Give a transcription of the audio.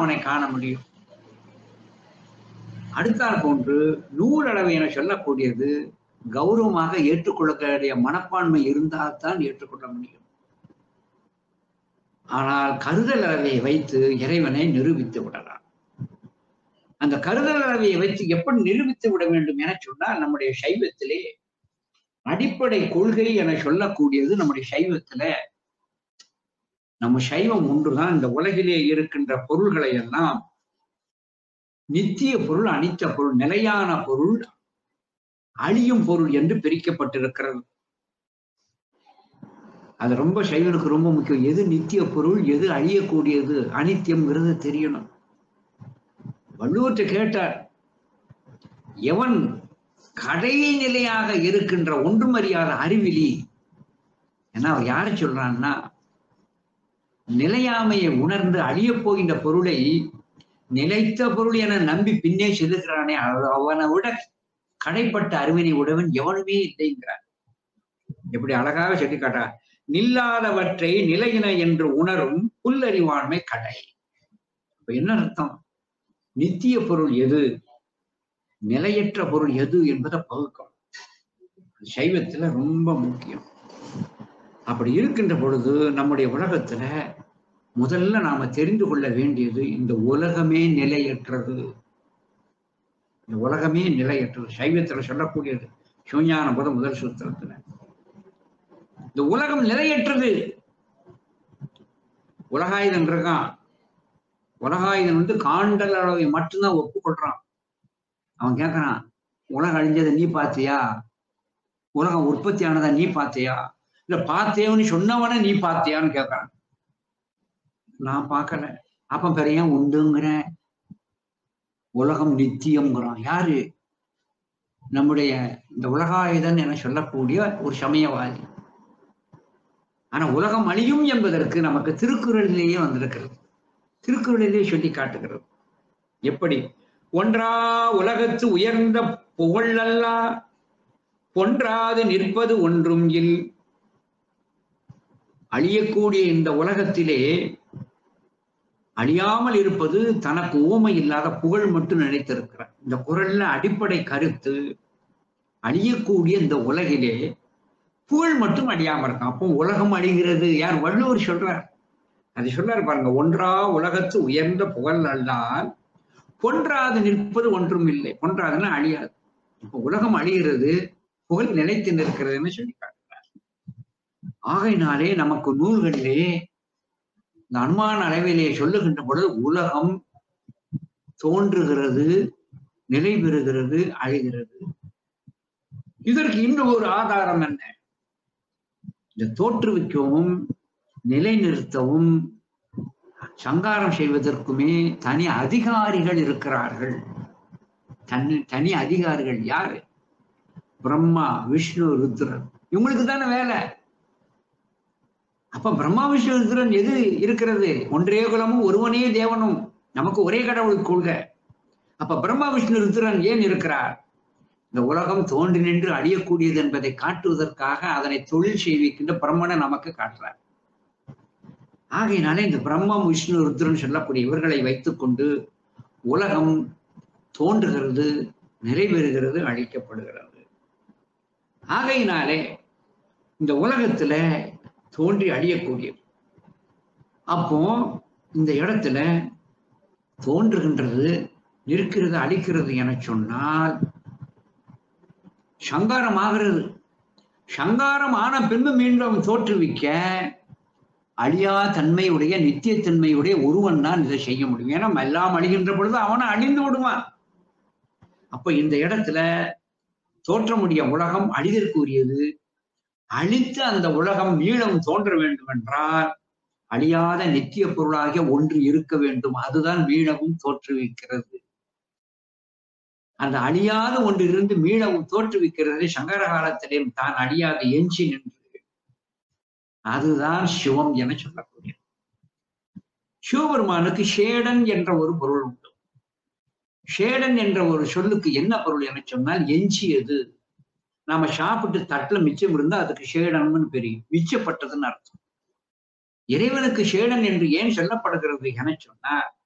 அவனை காண முடியும் அடுத்தால் போன்று நூலளவு என சொல்லக்கூடியது கௌரவமாக ஏற்றுக்கொள்ளக்கூடிய மனப்பான்மை இருந்தால்தான் ஏற்றுக்கொள்ள முடியும் ஆனால் கருதல் அளவை வைத்து இறைவனை நிரூபித்து விடலாம் அந்த கருதல் அளவையை வைத்து எப்படி நிரூபித்து விட வேண்டும் என சொன்னால் நம்முடைய சைவத்திலே அடிப்படை கொள்கை என சொல்லக்கூடியது நம்முடைய சைவத்துல நம்ம சைவம் ஒன்றுதான் இந்த உலகிலே இருக்கின்ற பொருள்களை எல்லாம் நித்திய பொருள் அனித்த பொருள் நிலையான பொருள் அழியும் பொருள் என்று பிரிக்கப்பட்டிருக்கிறது அது ரொம்ப சைவனுக்கு ரொம்ப முக்கியம் எது நித்திய பொருள் எது அழியக்கூடியது அனித்தியம்ங்கிறது தெரியணும் வள்ளுவற்றை கேட்டார் எவன் கடைநிலையாக இருக்கின்ற ஒன்றுமறியாத அறிவிலி ஏன்னா அவர் யாரை சொல்றான்னா நிலையாமையை உணர்ந்து அழியப் போகின்ற பொருளை நிலைத்த பொருள் என நம்பி பின்னே செல்லுகிறானே அவ- அவனை விட கடைப்பட்ட அறிவினை உடையவன் எவனுமே இல்லைங்கிறார் எப்படி அழகாக சொல்லி காட்டா நில்லாதவற்றை நிலையின என்று உணரும் புல்லறிவாண்மை கடை இப்ப என்ன அர்த்தம் நித்திய பொருள் எது நிலையற்ற பொருள் எது என்பதை பகுக்கணும் சைவத்துல ரொம்ப முக்கியம் அப்படி இருக்கின்ற பொழுது நம்முடைய உலகத்துல முதல்ல நாம தெரிந்து கொள்ள வேண்டியது இந்த உலகமே நிலையற்றது இந்த உலகமே நிலையற்றது சைவத்துல சொல்லக்கூடியது சிவஞான போத முதல் சூத்திரத்துல இந்த உலகம் நிலையற்றது உலகாயுதன் இருக்கான் உலகாயுதன் வந்து காண்டல் அளவை மட்டும்தான் ஒப்புக்கொள்றான் அவன் கேட்கறான் உலகம் அழிஞ்சதை நீ பார்த்தியா உலகம் உற்பத்தி ஆனதை நீ பார்த்தியா இல்ல பார்த்தேன்னு சொன்னவன நீ பார்த்தியான்னு கேட்கறான் நான் பார்க்கல அப்ப பெரிய உண்டுங்கிற உலகம் நித்தியம்ங்கிறான் யாரு நம்முடைய இந்த உலகாயுதன் என சொல்லக்கூடிய ஒரு சமயவாதி ஆனா உலகம் அழியும் என்பதற்கு நமக்கு திருக்குறளிலேயே வந்திருக்கிறது திருக்குறளிலே சொல்லி காட்டுகிறது எப்படி ஒன்றா உலகத்து உயர்ந்த புகழ் அல்லா பொன்றாது நிற்பது ஒன்றும் இல் அழியக்கூடிய இந்த உலகத்திலே அழியாமல் இருப்பது தனக்கு ஊமை இல்லாத புகழ் மட்டும் நினைத்திருக்கிறார் இந்த குரல்ல அடிப்படை கருத்து அழியக்கூடிய இந்த உலகிலே புகழ் மட்டும் அழியாம இருக்கான் அப்போ உலகம் அழிகிறது யார் வள்ளுவர் சொல்றார் அது சொல்றாரு பாருங்க ஒன்றா உலகத்து உயர்ந்த புகழ் அல்லால் பொன்றாது நிற்பது ஒன்றும் இல்லை பொன்றாதுன்னா அழியாது இப்ப உலகம் அழிகிறது புகழ் நிலைத்து நிற்கிறதுன்னு சொல்லி காட்டுறார் ஆகையினாலே நமக்கு நூல்களிலே இந்த அனுமான அளவிலே சொல்லுகின்ற பொழுது உலகம் தோன்றுகிறது நிலை பெறுகிறது அழிகிறது இதற்கு இன்னும் ஒரு ஆதாரம் என்ன இந்த தோற்றுவிக்கவும் நிலைநிறுத்தவும் சங்காரம் செய்வதற்குமே தனி அதிகாரிகள் இருக்கிறார்கள் தனி தனி அதிகாரிகள் யாரு பிரம்மா விஷ்ணு ருத்ரன் இவங்களுக்கு தானே வேலை அப்ப பிரம்மா விஷ்ணு ருத்ரன் எது இருக்கிறது ஒன்றே குலமும் ஒருவனே தேவனும் நமக்கு ஒரே கடவுள் கொள்கை அப்ப பிரம்மா விஷ்ணு ருத்ரன் ஏன் இருக்கிறார் இந்த உலகம் தோன்றி நின்று அழியக்கூடியது என்பதை காட்டுவதற்காக அதனை தொழில் செய்விக்கின்ற பிரம்மனை நமக்கு காட்டுறார் ஆகையினாலே இந்த பிரம்மம் விஷ்ணு ருத்ரன் சொல்லக்கூடிய இவர்களை வைத்துக்கொண்டு உலகம் தோன்றுகிறது நிறைவேறுகிறது அழிக்கப்படுகிறது ஆகையினாலே இந்த உலகத்துல தோன்றி அழியக்கூடியது அப்போ இந்த இடத்துல தோன்றுகின்றது இருக்கிறது அழிக்கிறது என சொன்னால் சங்காரம் ஆகிறது சங்காரம் ஆன பின்பு மீண்டும் தோற்றுவிக்க அழியா தன்மையுடைய நித்தியத்தன்மையுடைய ஒருவன் தான் இதை செய்ய முடியும் ஏன்னா எல்லாம் அழிகின்ற பொழுது அவனை அழிந்து விடுவான் அப்ப இந்த இடத்துல தோற்றமுடைய உலகம் அழிதற்குரியது அழித்து அந்த உலகம் மீளம் தோன்ற வேண்டும் என்றால் அழியாத நித்திய பொருளாகிய ஒன்று இருக்க வேண்டும் அதுதான் மீளவும் தோற்றுவிக்கிறது அந்த அழியாத ஒன்றிலிருந்து மீளவும் தோற்றுவிக்கிறது சங்கர காலத்திலே தான் அழியாத எஞ்சி நின்று அதுதான் சிவம் என சொல்லக்கூடிய சிவபெருமானுக்கு ஷேடன் என்ற ஒரு பொருள் உண்டு ஷேடன் என்ற ஒரு சொல்லுக்கு என்ன பொருள் என சொன்னால் எஞ்சியது நாம சாப்பிட்டு தட்டுல மிச்சம் இருந்தா அதுக்கு ஷேடன்னு பெரியும் மிச்சப்பட்டதுன்னு அர்த்தம் இறைவனுக்கு ஷேடன் என்று ஏன் சொல்லப்படுகிறது என சொன்னார்